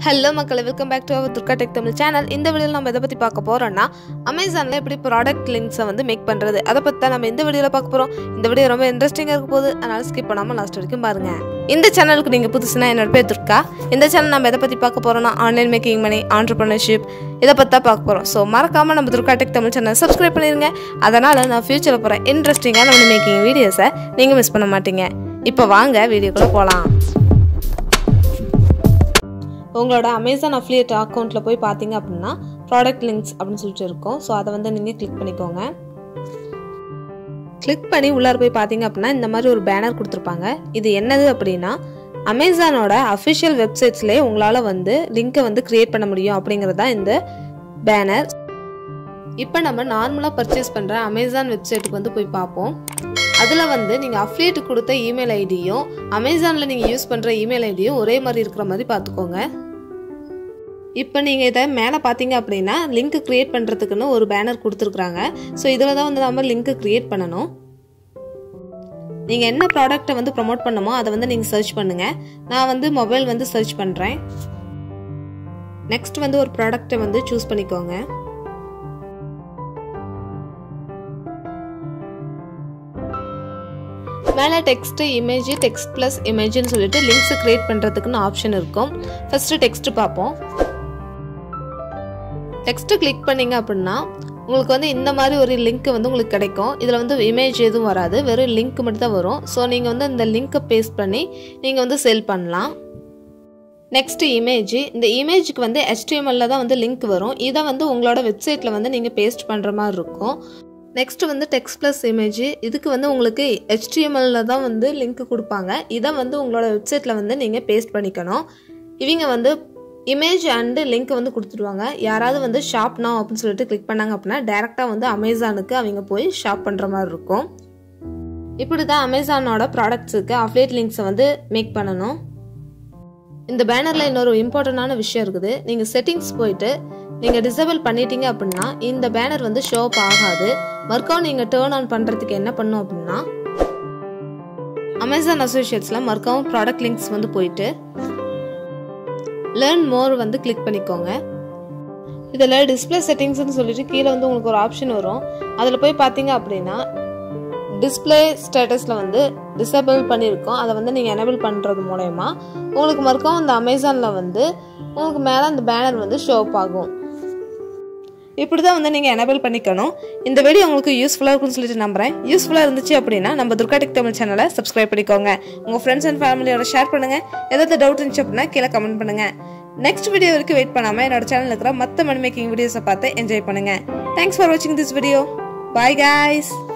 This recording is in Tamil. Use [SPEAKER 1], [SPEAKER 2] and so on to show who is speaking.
[SPEAKER 1] ஹலோ மக்களை welcome back to our Durga Tech Tamil channel இந்த வீடியோவில் நம்ம எதை பற்றி பார்க்க போகிறோம்னா அமேசானில் எப்படி ப்ராடக்ட் லிங்க்ஸை வந்து மேக் பண்ணுறது அதை பற்றி தான் நம்ம இந்த வீடியோவில் பார்க்க போகிறோம் இந்த வீடியோ ரொம்ப இன்ட்ரெஸ்டிங்காக இருக்க போகுது அதனால் ஸ்கிப் பண்ணாமல் லாஸ்ட் வரைக்கும் பாருங்கள் இந்த சேனலுக்கு நீங்கள் புதுசுனா என்னோட பேர் துர்கா இந்த சேனல் நம்ம எதை பற்றி பார்க்க போகிறோம்னா ஆன்லைன் மேக்கிங் மணி ஆண்டர்பிரினர்ஷிப் இதை பற்றி தான் பார்க்க போகிறோம் ஸோ மறக்காமல் நம்ம Durga Tech Tamil channel subscribe பண்ணிடுங்க அதனால் நான் ஃபியூச்சரில் போகிற இன்ட்ரெஸ்டிங்கான மணி மேக்கிங் வீடியோஸை நீங்கள் மிஸ் பண்ண மாட்டீங்க இப்போ வாங்க வீடியோக்குள்ளே போகலாம் உங்களோட அமேசான் அஃபிலியேட் அக்கௌண்ட்டில் போய் பார்த்தீங்க அப்படின்னா ப்ராடக்ட் லிங்க்ஸ் அப்படின்னு சொல்லிட்டு இருக்கும் ஸோ அதை வந்து நீங்கள் கிளிக் பண்ணிக்கோங்க கிளிக் பண்ணி உள்ளார போய் பார்த்தீங்க அப்படின்னா இந்த மாதிரி ஒரு பேனர் கொடுத்துருப்பாங்க இது என்னது அப்படின்னா அமேசானோட அஃபிஷியல் வெப்சைட்ஸ்லேயே உங்களால் வந்து லிங்க்கை வந்து க்ரியேட் பண்ண முடியும் அப்படிங்கிறது தான் இந்த பேனர் இப்போ நம்ம நார்மலாக பர்ச்சேஸ் பண்ணுற அமேசான் வெப்சைட்டுக்கு வந்து போய் பார்ப்போம் அதில் வந்து நீங்கள் அஃப்லியேட் கொடுத்த இமெயில் ஐடியும் அமேசானில் நீங்கள் யூஸ் பண்ணுற இமெயில் ஐடியும் ஒரே மாதிரி இருக்கிற மாதிரி பார்த்துக்கோங்க இப்போ நீங்கள் இதை மேலே பார்த்தீங்க அப்படின்னா லிங்க் க்ரியேட் பண்ணுறதுக்குன்னு ஒரு பேனர் கொடுத்துருக்குறாங்க ஸோ இதில் தான் வந்து நம்ம லிங்க் க்ரியேட் பண்ணணும் நீங்கள் என்ன ப்ராடக்ட்டை வந்து ப்ரொமோட் பண்ணமோ அதை வந்து நீங்கள் சர்ச் பண்ணுங்கள் நான் வந்து மொபைல் வந்து சர்ச் பண்ணுறேன் நெக்ஸ்ட் வந்து ஒரு ப்ராடக்ட்டை வந்து சூஸ் பண்ணிக்கோங்க மேலே டெக்ஸ்ட்டு இமேஜ் டெக்ஸ்ட் ப்ளஸ் இமேஜ்னு சொல்லிட்டு லிங்க்ஸ் க்ரியேட் பண்ணுறதுக்குன்னு ஆப்ஷன் இருக்கும் ஃபஸ்ட்டு டெக்ஸ்ட்டு பார்ப்போம் டெக்ஸ்ட்டு கிளிக் பண்ணிங்க அப்படின்னா உங்களுக்கு வந்து இந்த மாதிரி ஒரு லிங்க் வந்து உங்களுக்கு கிடைக்கும் இதில் வந்து இமேஜ் எதுவும் வராது வெறும் லிங்க் மட்டும் தான் வரும் ஸோ நீங்கள் வந்து இந்த லிங்க்கை பேஸ்ட் பண்ணி நீங்கள் வந்து செல் பண்ணலாம் நெக்ஸ்ட் இமேஜ் இந்த இமேஜுக்கு வந்து ஹெச்டிஎம்எல்ல தான் வந்து லிங்க் வரும் இதை வந்து உங்களோட வெப்சைட்டில் வந்து நீங்கள் பேஸ்ட் பண்ணுற மாதிரி இருக்கும் நெக்ஸ்ட் வந்து டெக்ஸ்ட் ப்ளஸ் இமேஜ் இதுக்கு வந்து உங்களுக்கு ஹெச்டிஎம்எல்ல தான் வந்து லிங்க் கொடுப்பாங்க இதை வந்து உங்களோட வெப்சைட்டில் வந்து நீங்கள் பேஸ்ட் பண்ணிக்கணும் இவங்க வந்து இமேஜ் அண்டு லிங்க் வந்து கொடுத்துருவாங்க யாராவது வந்து ஷாப் நோ அப்படின்னு சொல்லிட்டு கிளிக் பண்ணாங்க அப்படின்னா டேரெக்டாக வந்து அமேசானுக்கு அவங்க போய் ஷாப் பண்ணுற மாதிரி இருக்கும் இப்படி தான் அமேசானோட ப்ராடக்ட்ஸுக்கு அஃப்லேட் லிங்க்ஸை வந்து மேக் பண்ணணும் இந்த பேனரில் இன்னொரு இம்பார்ட்டண்டான விஷயம் இருக்குது நீங்கள் செட்டிங்ஸ் போயிட்டு நீங்கள் டிசேபிள் பண்ணிட்டீங்க அப்படின்னா இந்த பேனர் வந்து ஷோ அப் ஆகாது மறுக்காவும் நீங்கள் டேர்ன் ஆன் பண்ணுறதுக்கு என்ன பண்ணும் அப்படின்னா அமேசான் அசோசியேட்ஸில் மறுக்காவும் ப்ராடக்ட் லிங்க்ஸ் வந்து போயிட்டு லேர்ன் மோர் வந்து கிளிக் பண்ணிக்கோங்க இதில் டிஸ்பிளே செட்டிங்ஸ்னு சொல்லிட்டு கீழே வந்து உங்களுக்கு ஒரு ஆப்ஷன் வரும் அதில் போய் பார்த்தீங்க அப்படின்னா டிஸ்பிளே ஸ்டேட்டஸில் வந்து டிசேபிள் பண்ணியிருக்கோம் அதை வந்து நீங்கள் எனேபிள் பண்ணுறது மூலயமா உங்களுக்கு மறுக்கவும் இந்த அமேசானில் வந்து உங்களுக்கு மேலே அந்த பேனர் வந்து ஷோ அப் ஆகும் இப்படி தான் வந்து நீங்கள் எனேபிள் பண்ணிக்கணும் இந்த வீடியோ உங்களுக்கு யூஸ்ஃபுல்லாக இருக்கும்னு சொல்லிட்டு நம்புறேன் யூஸ்ஃபுல்லாக இருந்துச்சு அப்படின்னா நம்ம துர்கா டெக் தமிழ் சேனலை சப்ஸ்கிரைப் பண்ணிக்கோங்க உங்கள் ஃப்ரெண்ட்ஸ் அண்ட் ஃபேமிலியோட ஷேர் பண்ணுங்கள் ஏதாவது டவுட் இருந்துச்சு அப்படின்னா கீழே கமெண்ட் பண்ணுங்கள் நெக்ஸ்ட் வீடியோ வரைக்கும் வெயிட் பண்ணாமல் என்னோட சேனல் இருக்கிற மற்ற மணி மேக்கிங் வீடியோஸை பார்த்து என்ஜாய் பண்ணுங்கள் தேங்க்ஸ் ஃபார் வாட்சிங் திஸ் வீடியோ பாய் guys